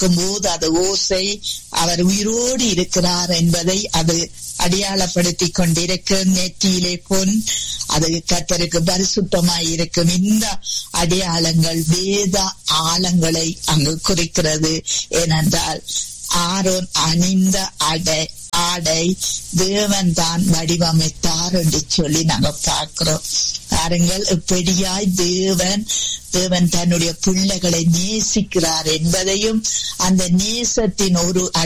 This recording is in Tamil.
பார்க்கும் போது அது ஓசை அவர் உயிரோடு இருக்கிறார் என்பதை அது அடையாளப்படுத்தி கொண்டிருக்கும் நெற்றியிலே பொன் அது கத்தருக்கு பரிசுத்தமாய் இருக்கும் இந்த அடையாளங்கள் வேத ஆழங்களை அங்கு குறிக்கிறது ஏனென்றால் ஆரோன் அணிந்த அடை ஆடை தேவன் தான் வடிவமைத்தார் என்று சொல்லி நாங்க பார்க்கிறோம் பாருங்கள் எப்படியாய் தேவன் தேவன் தன்னுடைய பிள்ளைகளை நேசிக்கிறார் என்பதையும் அந்த நேசத்தின் ஒரு